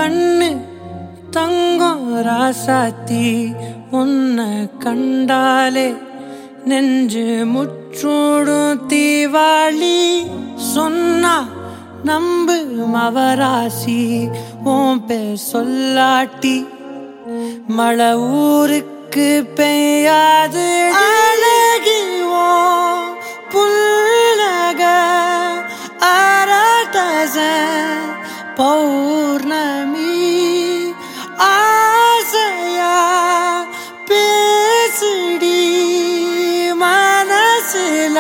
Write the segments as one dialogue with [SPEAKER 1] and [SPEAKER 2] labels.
[SPEAKER 1] கண்ணு தங்கம் ராசாத்தி உன்னை கண்டாலே நெஞ்சு முற்றோடும் தீவாளி சொன்னா நம்பு மவராசி உன் பேர் சொல்லாட்டி மழை ஊருக்கு பெய்யாது அழகி உன் புல்லக அரட்டச பௌர்ணமி ஆசையா பேசுடி மனசுல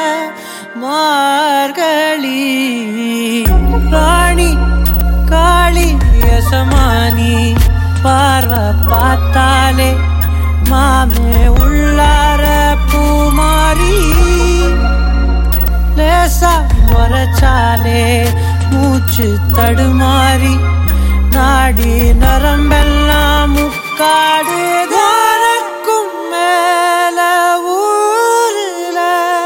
[SPEAKER 1] மார்கழி ராணி காளி யசமானி பார்வை பார்த்தாலே மாமே உள்ளார பூமாரி லேசா முறைச்சாலே மூச்சு தடுமாறி நாடி நரம்பெல்லாம் முக்காடு தானக்கும் மேல ஊருல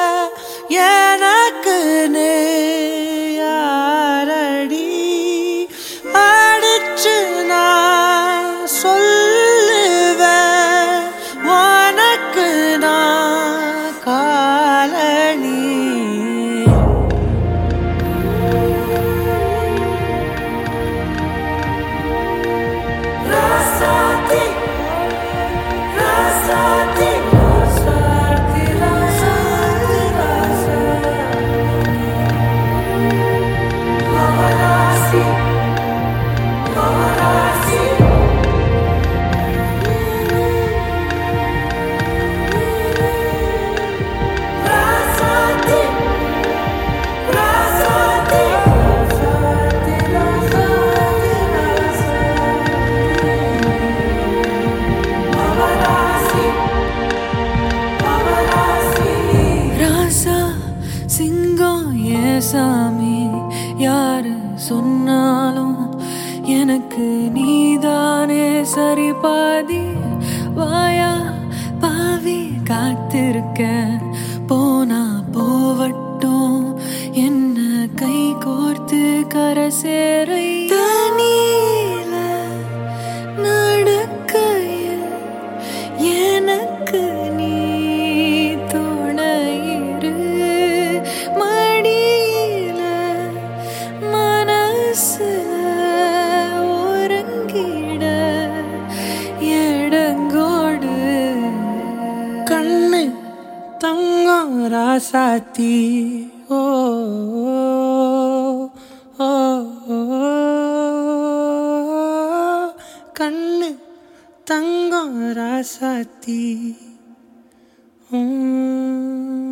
[SPEAKER 1] எனக்கு யாரடி அடிச்சு நான் சொல்லுவேன் உனக்கு நான் colony Rasati, Rasati, Rasati, Rasati, Rasati, Rasati, Rasati, Rasati, Rasati,
[SPEAKER 2] ராசா சிங்கம் ஏ சாமி யாரு சொன்னாலும் எனக்கு நீதானே சரி பாதி வாயா பாவி காத்திருக்க போனா போவட்டும் என்ன கை கோர்த்து கரை சேரை தனியில நடக்கையில் எனக்கு நீ துணையிரு மடியில மனசுல ஒருங்கிட இடங்கோடு
[SPEAKER 1] கண்ணு தங்கம் ராசாத்தி ஓ ஓ, ஓ, கண்ணு தங்கம் ராசாத்தி உம்